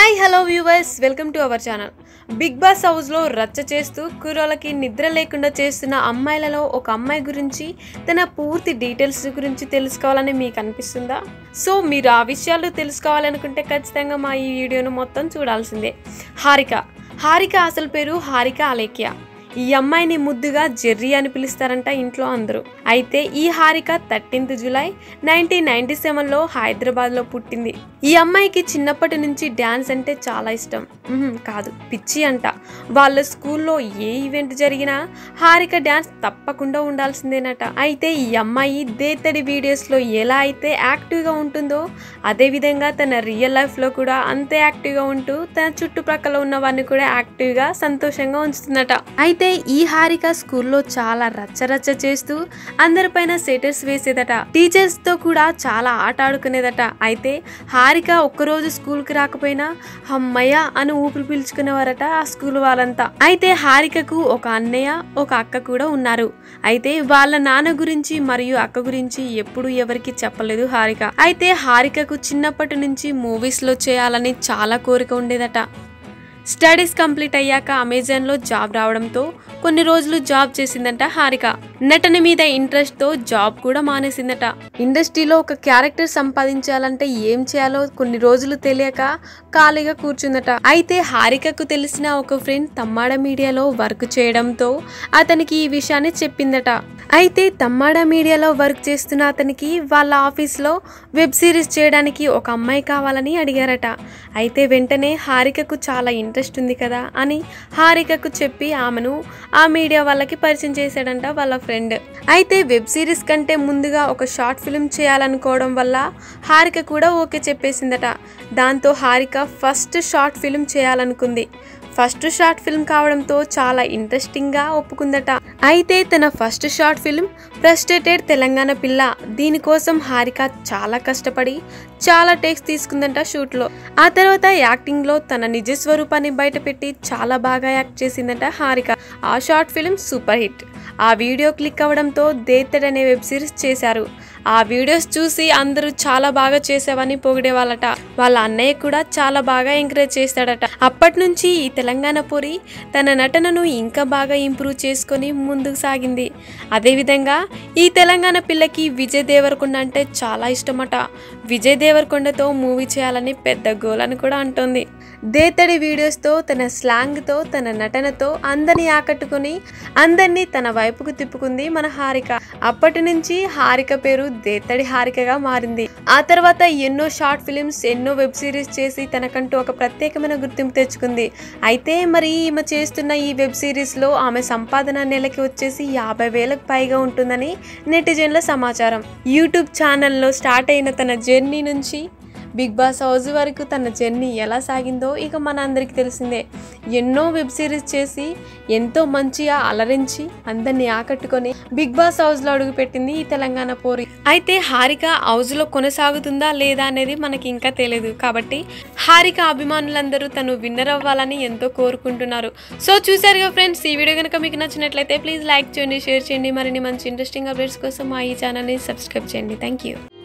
hi hello viewers welcome to our channel Bigg Boss హౌస్లో రచ్చ చేస్తూ కుర్రోళ్ళకి నిద్ర లేకుండా చేస్తున్న అమ్మాయిలలో ఒక అమ్మాయి గురించి తన పూర్తి డీటెయిల్స్ గురించి తెలుసుకోవాలని మీకు అనిపిస్తుందా సో మీరు ఆ విషయాలు తెలుసుకోవాలనుకుంటే ఖచ్చితంగా మా ఈ వీడియోను మొత్తం చూడాల్సిందే హారిక హారిక అసలు పేరు హారిక అలేఖ్య ఈ అమ్మాయిని ముద్దుగా జెర్రీ అని పిలుస్తారంట ఇంట్లో అందరూ అయితే ఈ Harika thirteenth July nineteen ninety సెవెన్లో హైదరాబాద్లో పుట్టింది ఈ అమ్మాయికి చిన్నప్పటి నుంచి డ్యాన్స్ అంటే చాలా ఇష్టం ఉహుం, కాదు పిచ్చి అంట వాళ్ళ స్కూల్లో ఏ ఈవెంట్ జరిగినా హారిక డ్యాన్స్ తప్పకుండా ఉండాల్సిందేనట అయితే ఈ అమ్మాయి దేతడి వీడియోస్లో ఎలా అయితే యాక్టివ్గా ఉంటుందో అదేవిధంగా తన రియల్ లైఫ్లో కూడా అంతే యాక్టివ్గా ఉంటూ తన చుట్టుప్రక్కల ఉన్న వారిని కూడా యాక్టివ్గా సంతోషంగా ఉంచుతుందట అయితే ఈ హారిక స్కూల్లో చాలా రచ్చరచ్చ చేస్తూ అందరిపైన సెటర్స్ వేసేదట టీచర్స్ తో కూడా చాలా ఆట ఆడుకునేదట అయితే హారిక ఒక్కరోజు స్కూల్ కి రాకపోయినా అమ్మయ్య అని ఊపిరి పీల్చుకునేవారట ఆ స్కూల్ వాళ్ళంతా అయితే హారికకు ఒక అన్నయ్య ఒక అక్క కూడా ఉన్నారు అయితే వాళ్ళ నాన్న గురించి మరియు అక్క గురించి ఎప్పుడు ఎవరికి చెప్పలేదు హారిక అయితే హారికకు చిన్నప్పటి నుంచి మూవీస్ లో చేయాలని చాలా కోరిక ఉండేదట స్టడీస్ కంప్లీట్ అయ్యాక అమెజాన్లో జాబ్ రావడంతో కొన్ని రోజులు జాబ్ చేసిందంట హారిక నటన మీద ఇంట్రెస్ట్తో జాబ్ కూడా మానేసిందట ఇండస్ట్రీలో ఒక క్యారెక్టర్ సంపాదించాలంటే ఏం చేయాలో కొన్ని రోజులు తెలియక ఖాళీగా కూర్చుందట అయితే హారికకు తెలిసిన ఒక ఫ్రెండ్ తమ్మాడ మీడియాలో వర్క్ చేయడంతో అతనికి ఈ విషయాన్ని చెప్పిందట అయితే తమ్మాడ మీడియాలో వర్క్ చేస్తున్న అతనికి వాళ్ళ ఆఫీస్లో వెబ్ సిరీస్ చేయడానికి ఒక అమ్మాయి కావాలని అడిగారట అయితే వెంటనే హారికకు చాలా ఇంట్రెస్ట్ ఉంది కదా అని హారికకు చెప్పి ఆమెను ఆ మీడియా వాళ్ళకి పరిచయం చేశాడంట వాళ్ళ ఫ్రెండ్ అయితే వెబ్ సిరీస్ కంటే ముందుగా ఒక షార్ట్ ఫిల్మ్ చేయాలనుకోవడం వల్ల హారిక కూడా ఓకే చెప్పేసిందట దాంతో హారిక ఫస్ట్ షార్ట్ ఫిల్మ్ చేయాలనుకుంది ఫస్ట్ షార్ట్ ఫిల్మ్ కావడంతో చాలా ఇంట్రెస్టింగ్గా ఒప్పుకుందట అయితే తన first short film frustrated Telangana పిల్ల దీనికోసం హారిక చాలా కష్టపడి చాలా టేక్స్ తీసుకుందంట షూట్లో ఆ తర్వాత యాక్టింగ్లో తన నిజ స్వరూపాన్ని బయటపెట్టి చాలా బాగా యాక్ట్ చేసిందంట హారిక ఆ షార్ట్ ఫిల్మ్ సూపర్ హిట్ ఆ వీడియో క్లిక్ అవ్వడంతో దేత్తడ్ అనే వెబ్ సిరీస్ చేశారు ఆ వీడియోస్ చూసి అందరూ చాలా బాగా చేసావని పొగిడేవాళ్ళట వాళ్ళ అన్నయ్య కూడా చాలా బాగా ఎంకరేజ్ చేస్తాడట అప్పటి నుంచి ఈ తెలంగాణ పొరి తన నటనను ఇంకా బాగా ఇంప్రూవ్ చేసుకొని ముందుకు సాగింది అదేవిధంగా ఈ తెలంగాణ పిల్లకి విజయ్ దేవరకొండ అంటే చాలా ఇష్టమట విజయ్ దేవరకొండతో మూవీ చేయాలని పెద్ద గోల్ అని కూడా అంటోంది దేతడి వీడియోస్తో తన స్లాంగ్తో తన నటనతో అందరినీ ఆకట్టుకుని అందరినీ తన వైపుకు తిప్పుకుంది మన హారిక అప్పటి నుంచి హారిక పేరు దేతడి హారికగా మారింది ఆ తర్వాత ఎన్నో షార్ట్ ఫిలిమ్స్ ఎన్నో వెబ్ సిరీస్ చేసి తనకంటూ ఒక ప్రత్యేకమైన గుర్తింపు తెచ్చుకుంది అయితే మరి ఈమె చేస్తున్న ఈ వెబ్ సిరీస్లో ఆమె సంపాదన నెలకి వచ్చేసి యాభై వేలకు పైగా ఉంటుందని నెటిజన్ల సమాచారం యూట్యూబ్ ఛానల్లో స్టార్ట్ అయిన తన జర్నీ నుంచి బిగ్ బాస్ హౌస్ వరకు తన జర్నీ ఎలా సాగిందో ఇక మన అందరికీ తెలిసిందే ఎన్నో వెబ్ సిరీస్ చేసి ఎంతో మంచిగా అలరించి అందరినీ ఆకట్టుకొని బిగ్ బాస్ హౌస్లో అడుగుపెట్టింది ఈ తెలంగాణ పోరి అయితే హారిక హౌస్లో కొనసాగుతుందా లేదా అనేది మనకి ఇంకా తెలియదు కాబట్టి హారిక అభిమానులందరూ తను విన్నర్ అవ్వాలని ఎంతో కోరుకుంటున్నారు సో చూసారుగా ఫ్రెండ్స్ ఈ వీడియో కనుక మీకు నచ్చినట్లయితే ప్లీజ్ లైక్ చేయండి షేర్ చేయండి మరిన్ని మంచి ఇంట్రెస్టింగ్ అప్డేట్స్ కోసం మా ఈ ఛానల్ని సబ్స్క్రైబ్ చేయండి థ్యాంక్ యూ